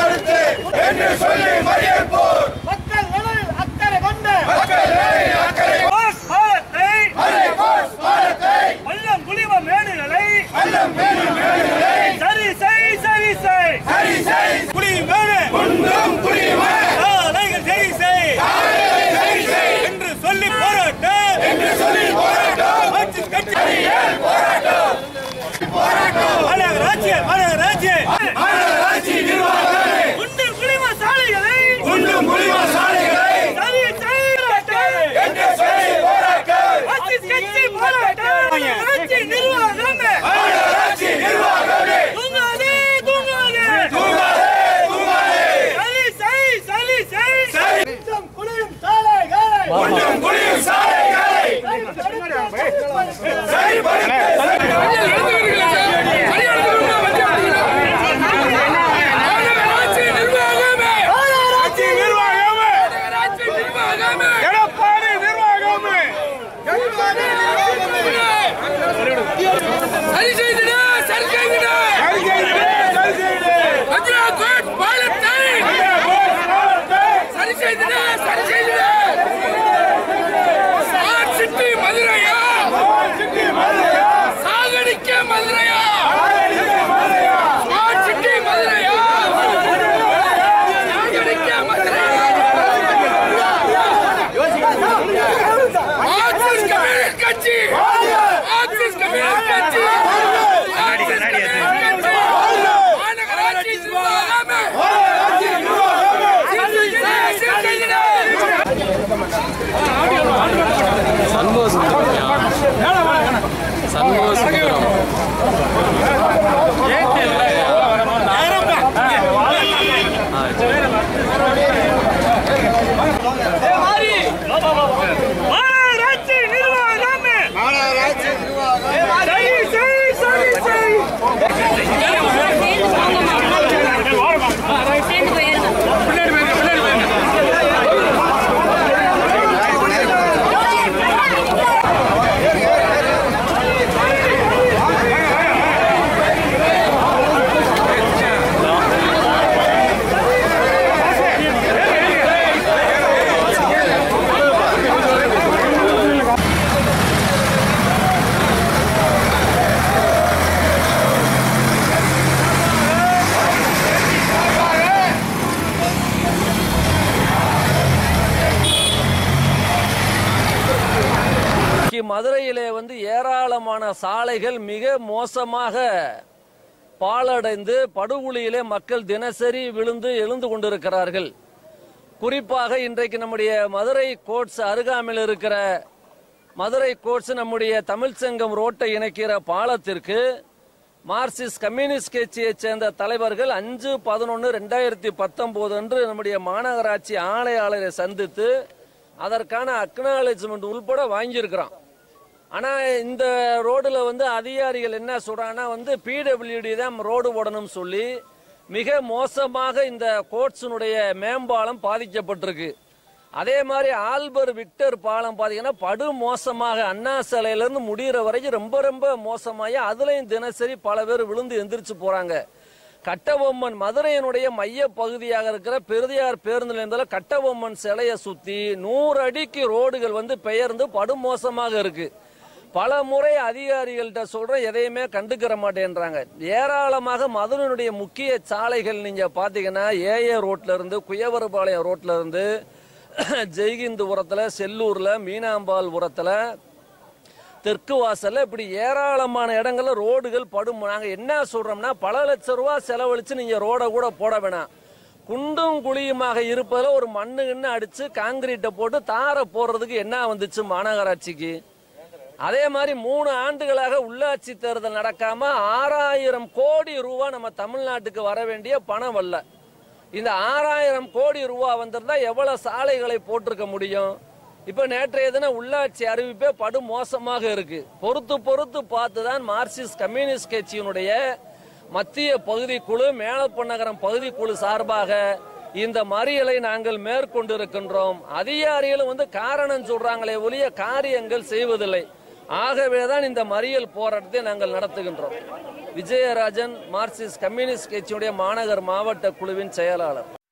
கருத்து என்று சொல்லி மறியற்போர் மக்கள் நலனில் அக்கறை கொண்ட மக்கள் நலனில் அக்கறை போஸ் பாலத்தை மதுரை போஸ் பாலத்தை பள்ளம் குடிவ மேடுகளை அல்லம் மேலும் மேலுகளை சரி செய் சரி செய் சரி செய் குடி மேடு குன்றும் குடியுமே சாலைகள் சரி செய் சரி செய் என்று சொல்லி போராட்டம் என்று சொல்லி போராட்டம் மார்க்சிஸ்ட் கட்சி ஏன் போராட்டம் போராட்டம் மாநகராட்சி மாநகராட்சி மாநகராட்சி நிர்வாகமே குண்டு குடிவ சாலைகளை குன்றும் குடியுமா சாலைகளை சரி செய் போராட்டம் என்று சொல்லி போராட்டம் மார்க்சிஸ்ட் கட்சி போராட்டம் மாநகராட்சி நிர்வாகமே மாநகராட்சி நிர்வாகமே தூங்காதே தூங்காதே தூங்காதே தூங்காதே சரி செய் சரி செய் சரி குற்றம் குடியும் சாலைகளை குன்றும் குடியும் சாலைகளை சரிபடுத்த மாநகராட்சி நிர்வாகமே எடப்பாடி நிர்வாகமே சரி செய்திடு சரி செய்திடு மதுராகோட் பாலத்தை சரி செய்திடு சரி செய்திடு ஸ்மார்ட் சிட்டி மதுரையா சாகடிக்க மதுரையா ஸ்மார்ட் சிட்டி மதுரையா சாகடிக்க மதுரையா மார்க்சிஸ்ட் கம்யூனிஸ்ட் கட்சி மார்க்சிஸ்ட் கம்யூனிஸ்ட் கட்சி மார்க்சிஸ்ட் கம்யூனிஸ்ட் கட்சி மாநகராட்சி நிர்வாகமே சீர்திருத்த சண்முக சுந்தரம் சண்முக சுந்தரம் மாநகராட்சி நிர்வாகமே சரி செய் சரி செய் சேர்ந்து போயிருங்க இன்னைக்கு மதுரையிலே வந்து ஏராளமான சாலைகள் மிக மோசமாக பாழடைந்து படுகுழியிலே மக்கள் தினசரி விழுந்து எழுந்து கொண்டிருக்கிறார்கள் குறிப்பாக இன்றைக்கு நம்முடைய மதுரை கோட்ஸ் அருகாமையில் இருக்கிற மதுரை கோட்ஸ் நம்முடைய தமிழ்ச்சங்கம் ரோட்டை இணைக்கிற பாலத்திற்கு மார்க்சிஸ்ட் கம்யூனிஸ்ட் கட்சியைச் சேர்ந்த தலைவர்கள் அஞ்சு பதினொன்று ரெண்டாயிரத்தி பத்தொன்பது அன்று நம்முடைய மாநகராட்சி ஆணையாளரை சந்தித்து அதற்கான அக்னாலேஜ்மெண்ட் உள்பட வாங்கியிருக்கிறோம் ஆனா இந்த ரோடுல வந்து அதிகாரிகள் என்ன சொல்றாங்கன்னா வந்து பிடபிள்யூடி தான் ரோடு போடணும்னு சொல்லி மிக மோசமாக இந்த கோட்ஸினுடைய மேம்பாலம் பாதிக்கப்பட்டிருக்கு அதே மாதிரி ஆல்பர் விக்டர் பாலம் பாத்தீங்கன்னா படு மோசமாக அண்ணா சிலையிலிருந்து முடிகிற வரைக்கும் ரொம்ப ரொம்ப மோசமாகி அதுலயும் தினசரி பல பேர் விழுந்து எந்திரிச்சு போறாங்க கட்டபொம்மன் மதுரையினுடைய மைய பகுதியாக இருக்கிற பெருதியார் பேருந்து நிலையத்தில் கட்டபொம்மன் சிலையை சுத்தி நூறு அடிக்கு ரோடுகள் வந்து பெயர்ந்து படுமோசமாக இருக்கு பல முறை அதிகாரிகள்கிட்ட சொல்ற எதையுமே கண்டுக்கிற மாட்டேன்றாங்க ஏராளமாக மதுரையினுடைய முக்கிய சாலைகள் நீங்க பாத்தீங்கன்னா ஏஏ ரோட்ல இருந்து குயவரபாளையம் ரோட்ல இருந்து ஜெய்கிந்துபுரத்துல செல்லூர்ல மீனாம்பாள்புரத்துல தெற்கு வாசல்ல இப்படி ஏராளமான இடங்கள்ல ரோடுகள் படும் நாங்க என்ன சொல்றோம்னா பல லட்சம் ரூபாய் செலவழிச்சு நீங்க ரோட கூட போட வேணாம் குண்டும் குழியுமாக இருப்பதுல ஒரு மண்ணு கிண்ணு அடிச்சு காங்கிரீட்டை போட்டு தாரை போடுறதுக்கு என்ன வந்துச்சு மாநகராட்சிக்கு அதே மாதிரி மூணு ஆண்டுகளாக உள்ளாட்சி தேர்தல் நடக்காம ஆறாயிரம் கோடி ரூபாய் நம்ம தமிழ்நாட்டுக்கு வர வேண்டிய பணம் வரல இந்த ஆறாயிரம் கோடி ரூபாய் வந்திருந்தா எவ்வளவு சாலைகளை போட்டிருக்க முடியும் இப்ப நேற்றைய தினம் உள்ளாட்சி அறிவிப்பே படு மோசமாக இருக்கு பொறுத்து பொறுத்து பார்த்துதான் மார்க்சிஸ்ட் கம்யூனிஸ்ட் கட்சியினுடைய மத்திய பகுதி குழு மேலப்பநகரம் பகுதி குழு சார்பாக இந்த மறியலை நாங்கள் மேற்கொண்டிருக்கின்றோம் அதிகாரிகளும் வந்து காரணம் சொல்றாங்களே ஒழிய காரியங்கள் செய்வதில்லை ஆகவேதான் இந்த மறியல் போராட்டத்தை நாங்கள் நடத்துகின்றோம் விஜயராஜன் மார்க்சிஸ்ட் கம்யூனிஸ்ட் கட்சியுடைய மாநகர் மாவட்ட குழுவின் செயலாளர்